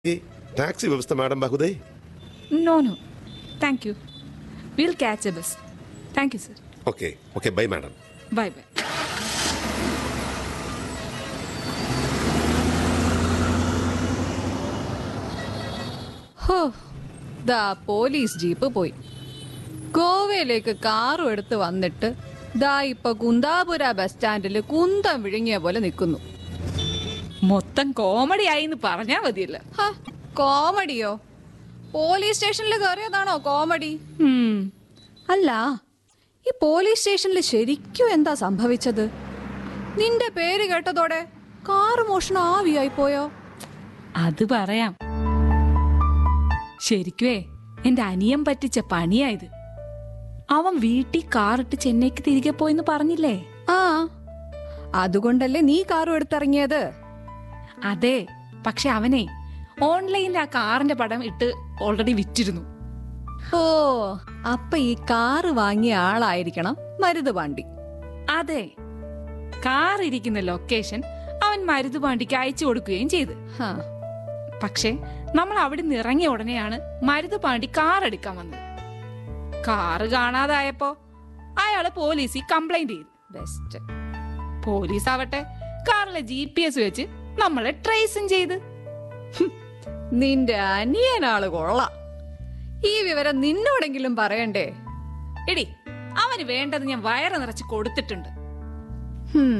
ഈ ടാക്സി വ്യവസ്ഥ മാഡം ബഹുദേ No, no. Thank you. We'll catch a bus. Thank you, sir. Okay okay bye madam Bye bye. ഹോ ദാ police jeep പോയി ഗോവയിലേക്ക് കാറും എടുത്ത് വന്നിട്ട് ദാ ഇപ്പൊ കുന്താപുര ബസ് സ്റ്റാൻഡിൽ കുന്തം വിഴുങ്ങിയ പോലെ നിൽക്കുന്നു മൊത്തം കോമഡി ആയിന്ന് പറഞ്ഞാ മതിയല്ല കോമഡിയോ പോലീസ് സ്റ്റേഷനിൽ കയറിയതാണോ കോമഡി അല്ല ഈ പോലീസ് സ്റ്റേഷനിൽ ശരിക്കും എന്താ സംഭവിച്ചത് നിന്റെ പേര് കേട്ടതോടെ കാറ് മോഷണം ആവിയായി പോയോ അത് പറയാം ശരിക്കുവേ എന്റെ അനിയൻ പറ്റിച്ച പണിയായത് അവൻ വീട്ടിൽ കാറിട്ട് ചെന്നൈക്ക് തിരികെ പോയെന്ന് പറഞ്ഞില്ലേ ആ അതുകൊണ്ടല്ലേ നീ കാറും എടുത്തിറങ്ങിയത് അതെ പക്ഷെ അവനെ ഓൺലൈനിൽ ആ കാറിന്റെ പടം ഇട്ട് ഓൾറെഡി വിറ്റിരുന്നു ഓ അപ്പൊ ഈ കാറ് വാങ്ങിയ ആളായിരിക്കണം മരുത് പാണ്ടി അതെ കാർ ഇരിക്കുന്ന ലൊക്കേഷൻ അവൻ മരുതുപാണ്ടിക്ക് അയച്ചു കൊടുക്കുകയും ചെയ്തു ഹാ. പക്ഷെ നമ്മൾ അവിടെ നിന്ന് ഇറങ്ങിയ ഉടനെയാണ് മരുതുപാണ്ടി കാർ എടുക്കാൻ വന്നത് കാറ് കാണാതായപ്പോ അയാള് പോലീസിൽ കംപ്ലൈന്റ് ചെയ്തു ബെസ്റ്റ് പോലീസ് ആവട്ടെ കാറിലെ ജി പി എസ് വെച്ച് നമ്മളെ ട്രേസും ചെയ്ത് നിന്റെ അനിയനാള് കൊള്ളാം ഈ വിവരം നിന്നോടെങ്കിലും പറയണ്ടേ എടി അവന് വേണ്ടത് ഞാൻ വയറ് നിറച്ച് കൊടുത്തിട്ടുണ്ട് ഹും.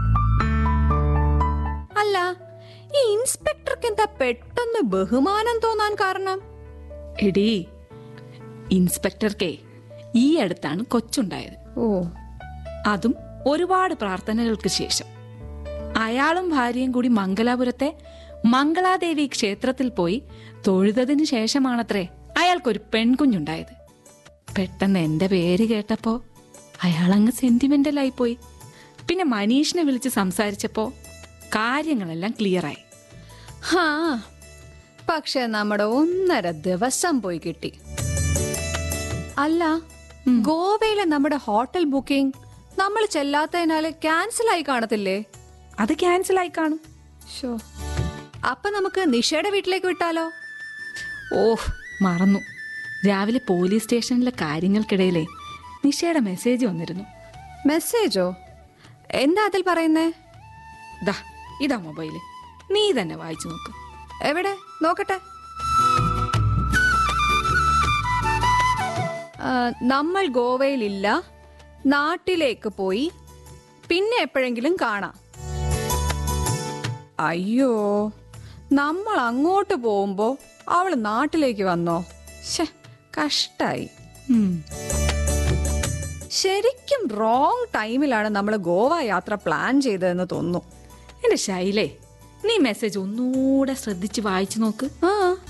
അല്ല ഈ ഇൻസ്പെക്ടർക്ക് എന്താ പെട്ടെന്ന് ബഹുമാനം തോന്നാൻ കാരണം എടി ഇൻസ്പെക്ടർക്കേ ഈ അടുത്താണ് കൊച്ചുണ്ടായത് ഓ അതും ഒരുപാട് പ്രാർത്ഥനകൾക്ക് ശേഷം അയാളും ഭാര്യയും കൂടി മംഗലാപുരത്തെ മംഗളാദേവി ക്ഷേത്രത്തിൽ പോയി തൊഴുതതിനു ശേഷമാണത്രേ അയാൾക്കൊരു പെൺകുഞ്ഞുണ്ടായത് പെട്ടെന്ന് എന്റെ പേര് കേട്ടപ്പോ അയാളങ്ങ് സെന്റിമെന്റലായി പോയി പിന്നെ മനീഷിനെ വിളിച്ച് സംസാരിച്ചപ്പോ കാര്യങ്ങളെല്ലാം ക്ലിയറായി ഹാ പക്ഷെ നമ്മുടെ ഒന്നര ദിവസം പോയി കിട്ടി അല്ല ഗോവയിലെ നമ്മുടെ ഹോട്ടൽ ബുക്കിംഗ് നമ്മൾ ചെല്ലാത്തതിനാല് ക്യാൻസൽ ആയി കാണത്തില്ലേ അത് ക്യാൻസൽ ആയി കാണും ഷോ അപ്പൊ നമുക്ക് നിഷയുടെ വീട്ടിലേക്ക് വിട്ടാലോ ഓഹ് മറന്നു രാവിലെ പോലീസ് സ്റ്റേഷനിലെ കാര്യങ്ങൾക്കിടയിലെ നിഷയുടെ മെസ്സേജ് വന്നിരുന്നു മെസ്സേജോ എന്താ അതിൽ പറയുന്നേ ദാ ഇതാ മൊബൈല് നീ തന്നെ വായിച്ചു നോക്ക് എവിടെ നോക്കട്ടെ ആ, നമ്മൾ ഗോവയിലില്ല നാട്ടിലേക്ക് പോയി പിന്നെ എപ്പോഴെങ്കിലും കാണാം അയ്യോ നമ്മൾ അങ്ങോട്ട് പോകുമ്പോ അവള് നാട്ടിലേക്ക് വന്നോ ശേ കഷ്ടായി ഉം. ശരിക്കും റോങ് ടൈമിലാണ് നമ്മൾ ഗോവ യാത്ര പ്ലാൻ ചെയ്തതെന്ന് തോന്നുന്നു എന്റെ ശൈലേ നീ മെസ്സേജ് ഒന്നുകൂടെ ശ്രദ്ധിച്ച് വായിച്ചു നോക്ക് ആ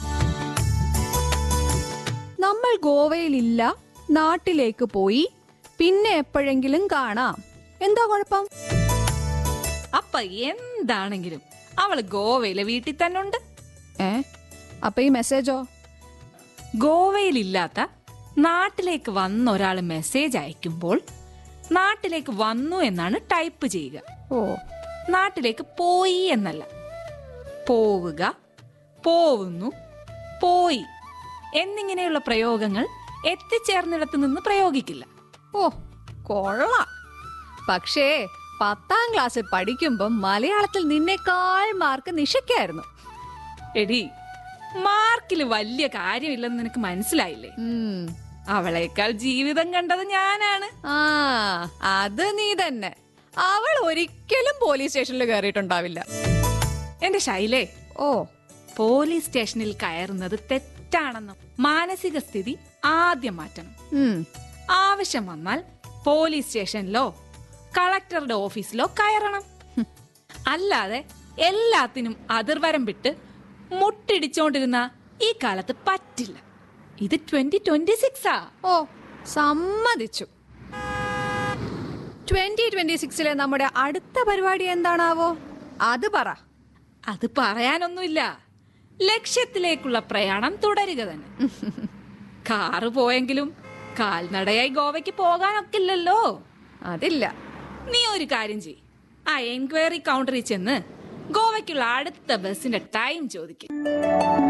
നമ്മൾ ഗോവയിലില്ല നാട്ടിലേക്ക് പോയി പിന്നെ എപ്പോഴെങ്കിലും കാണാം എന്താ കുഴപ്പം അപ്പൊ എന്താണെങ്കിലും അവള് ഗോവയിലെ വീട്ടിൽ തന്നെ ഉണ്ട് ഏ അപ്പൊ ഈ മെസ്സേജോ ഗോവയിലില്ലാത്ത നാട്ടിലേക്ക് വന്ന ഒരാൾ മെസ്സേജ് അയക്കുമ്പോൾ നാട്ടിലേക്ക് വന്നു എന്നാണ് ടൈപ്പ് ചെയ്യുക ഓ നാട്ടിലേക്ക് പോയി എന്നല്ല പോവുക പോവുന്നു പോയി എന്നിങ്ങനെയുള്ള പ്രയോഗങ്ങൾ എത്തിച്ചേർന്നിടത്ത് നിന്ന് പ്രയോഗിക്കില്ല ഓ കൊള്ളാം പക്ഷേ പത്താം ക്ലാസ്സിൽ പഠിക്കുമ്പം മലയാളത്തിൽ നിന്നേക്കാൾ മാർക്ക് നിഷയ്ക്കായിരുന്നു എടി മാർക്കിൽ വലിയ കാര്യമില്ലെന്ന് നിനക്ക് മനസ്സിലായില്ലേ ഉം. അവളേക്കാൾ ജീവിതം കണ്ടത് ഞാനാണ് ആ അത് നീ തന്നെ അവൾ ഒരിക്കലും പോലീസ് സ്റ്റേഷനിൽ കയറിയിട്ടുണ്ടാവില്ല എന്റെ ശൈലേ ഓ പോലീസ് സ്റ്റേഷനിൽ കയറുന്നത് തെറ്റാണെന്നും മാനസിക സ്ഥിതി ആദ്യം മാറ്റണം ഉം. ആവശ്യം വന്നാൽ പോലീസ് സ്റ്റേഷനിലോ കളക്ടറുടെ ഓഫീസിലോ കയറണം അല്ലാതെ എല്ലാത്തിനും അതിർവരം വിട്ട് മുട്ടിടിച്ചോണ്ടിരുന്ന ഈ കാലത്ത് പറ്റില്ല ഇത് ട്വന്റി ട്വന്റി സിക്സാ ഓ സമ്മതിച്ചു ട്വന്റി ട്വന്റി സിക്സിലെ നമ്മുടെ അടുത്ത പരിപാടി എന്താണാവോ അത് പറ അത് പറയാനൊന്നുമില്ല ലക്ഷ്യത്തിലേക്കുള്ള പ്രയാണം തുടരുക തന്നെ കാറ് പോയെങ്കിലും കാൽനടയായി ഗോവയ്ക്ക് പോകാനൊക്കില്ലല്ലോ അതില്ല നീ ഒരു കാര്യം ചെയ് ആ എൻക്വയറി കൗണ്ടറിൽ ചെന്ന് ഗോവയ്ക്കുള്ള അടുത്ത ബസ്സിന്റെ ടൈം ചോദിക്കും